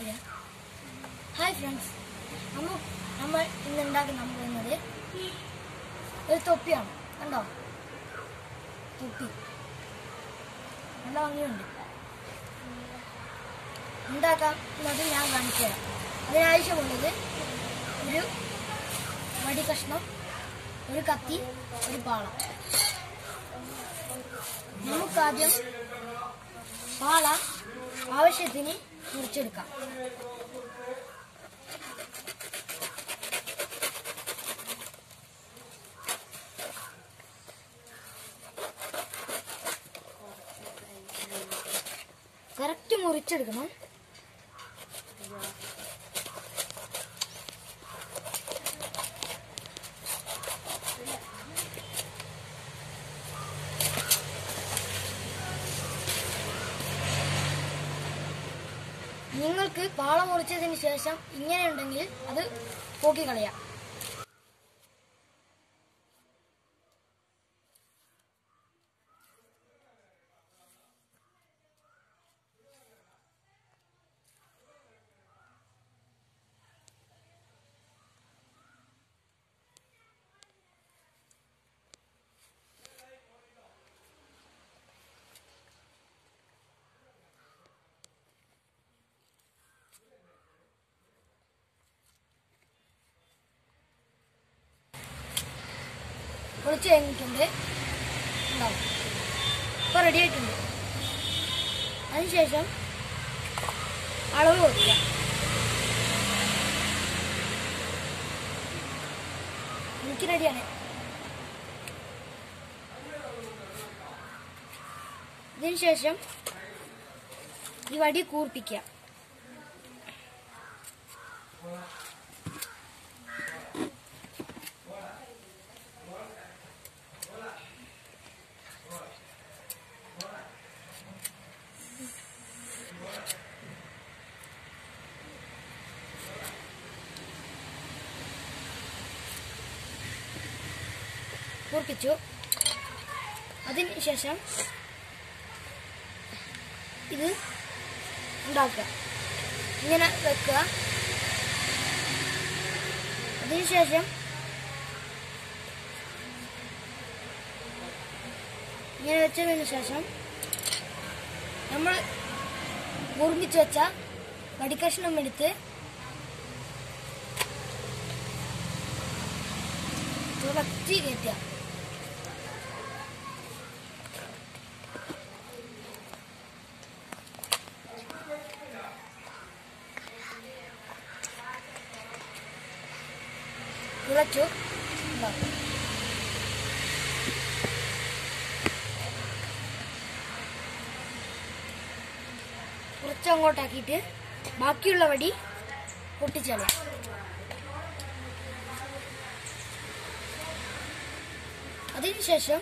പറയാം hi friends നമ്മ നമ്മൾ ഇന്ന് ഉണ്ടാക്കാൻ പോകുന്നത് ഒരു തൊപ്പിയാണ് കണ്ടോ തൊപ്പി നല്ല ഭംഗിയുണ്ട് ഉണ്ടാക്കാം എന്നത് ഞാൻ കാണിച്ചു തരാം അതിനാവശ്യമുള്ളത് ഒരു വടി കഷ്ണം ഒരു കത്തി ഒരു പാള നമുക്കാദ്യം പാള ആവശ്യത്തിന് മുറിച്ചെടുക്കാം കറക്റ്റ് മുറിച്ചെടുക്കണം നിങ്ങൾക്ക് പാള മുറിച്ചതിന് ശേഷം ഇങ്ങനെ ഉണ്ടെങ്കിൽ അത് പോക്കിക്കളയാം പൊളിച്ച് കഴിഞ്ഞിട്ടുണ്ട് ഉണ്ടാവും ഇപ്പൊ റെഡി ആയിട്ടുണ്ട് അതിനുശേഷം അളവ് കൊടുക്കുക എനിക്ക് റെഡിയാണ് ഇതിനുശേഷം ഈ വടി കൂർപ്പിക്കുക കൂർപ്പിച്ചു അതിനുശേഷം ഇത് ഉണ്ടാക്കുക ഇങ്ങനെ വെക്കുക അതിനുശേഷം ഇങ്ങനെ വെച്ചതിന് ശേഷം നമ്മൾ മുറിമിച്ച് വെച്ച വടിക്കഷ്ണം എടുത്ത് തുളച്ചി കയറ്റുക തുളച്ചു ഉണ്ടാക്കും കുറച്ച് അങ്ങോട്ടാക്കിയിട്ട് ബാക്കിയുള്ള വടി പൊട്ടിച്ചളയാം അതിനുശേഷം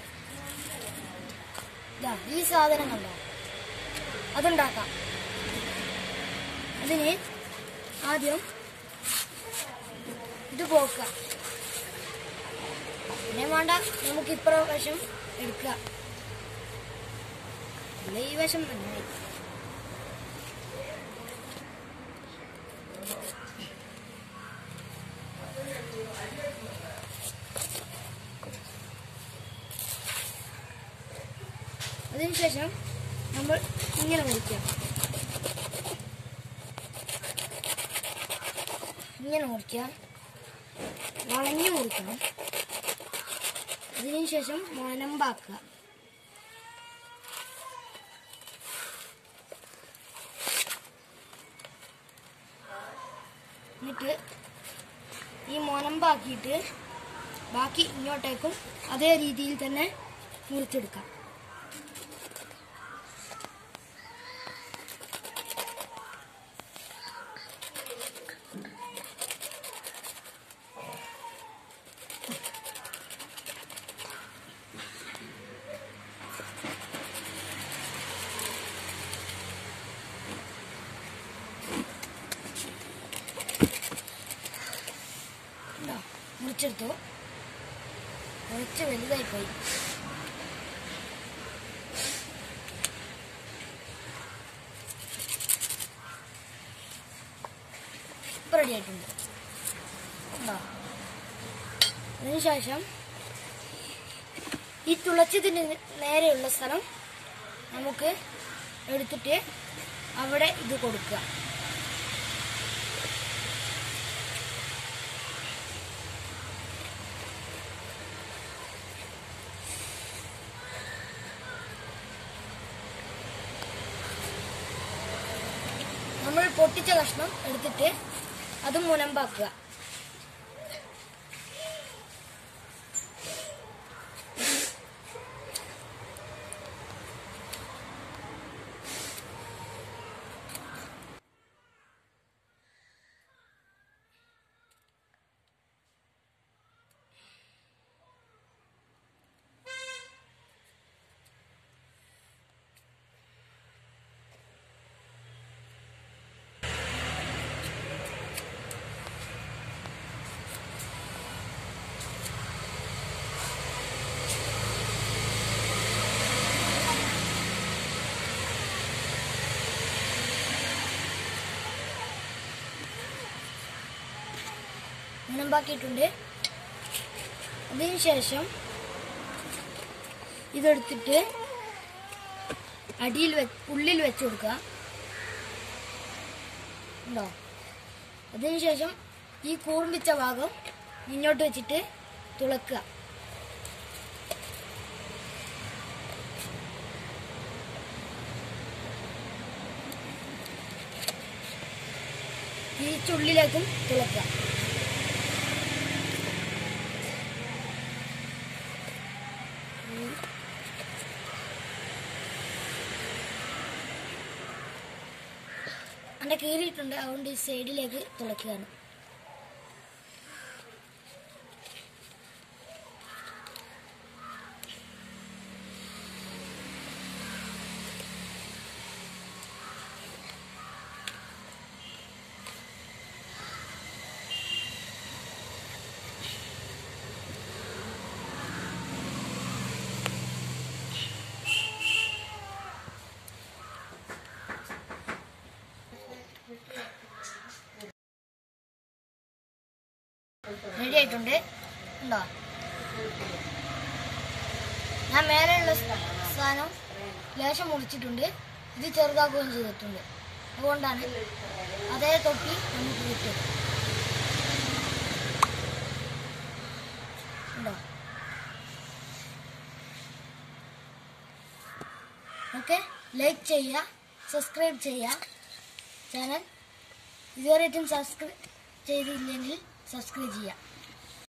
ദാ ഈ സാധനം കണ്ടോ അതുണ്ടാക്കാം അതിന് ആദ്യം ഇത് പോക്കുക പിന്നെ വേണ്ട നമുക്ക് ഇപ്പുറ വശം എടുക്കുക അല്ല ഈ വശം തന്നെ മതി. അതിനുശേഷം നമ്മൾ ഇങ്ങനെ മുറിക്കുക ഇങ്ങനെ മുറിക്കുക വളഞ്ഞു മുറിക്കണം അതിനുശേഷം മുനമ്പാക്കുക എന്നിട്ട് ഈ മുനമ്പാക്കിയിട്ട് ബാക്കി ഇങ്ങോട്ടേക്കും അതേ രീതിയിൽ തന്നെ മുറിച്ചെടുക്കാം ഇതാ, മുറിച്ചെടുത്തു കുറച്ച് വലുതായി പോയി ഇപ്പം റെഡി ആയിട്ടുണ്ട് ഉണ്ടോ അതിനുശേഷം ഈ തുളച്ചതിന് നേരെയുള്ള സ്ഥലം നമുക്ക് എടുത്തിട്ട് അവിടെ ഇത് കൊടുക്കുക നമ്മൾ പൊട്ടിച്ച കഷ്ണം എടുത്തിട്ട് അത് മുനമ്പാക്കുക മുനമ്പാക്കിയിട്ടുണ്ട് അതിനുശേഷം ഇതെടുത്തിട്ട് അടിയിൽ വെ ഉള്ളിൽ വെച്ച് കൊടുക്കുക ഉണ്ടോ അതിനുശേഷം ഈ കൂർമ്പിച്ച ഭാഗം മുന്നോട്ട് വെച്ചിട്ട് തുളക്കുക ഈ ചുള്ളിലേക്കും തുളക്കുക അവിടെ കീറിയിട്ടുണ്ട് അതുകൊണ്ട് ഈ സൈഡിലേക്ക് തുളയ്ക്കുകയാണ് റെഡി ആയിട്ടുണ്ട് ഉണ്ടോ ഞാൻ മേലെയുള്ള സ് സാധനം ലേശം മുറിച്ചിട്ടുണ്ട് ഇത് ചെറുതാക്കുകയും ചെയ്തിട്ടുണ്ട് അതുകൊണ്ടാണ് അതേ തൊപ്പി നമുക്ക് കിട്ടും ഉണ്ടോ ഓക്കെ ലൈക്ക് ചെയ്യുക സബ്സ്ക്രൈബ് ചെയ്യുക ചാനൽ ഇതുവരെയായിട്ടും സബ്സ്ക്രൈബ് ചെയ്തില്ലെങ്കിൽ സബ്സ്ക്രൈബ് ചെയ്യുക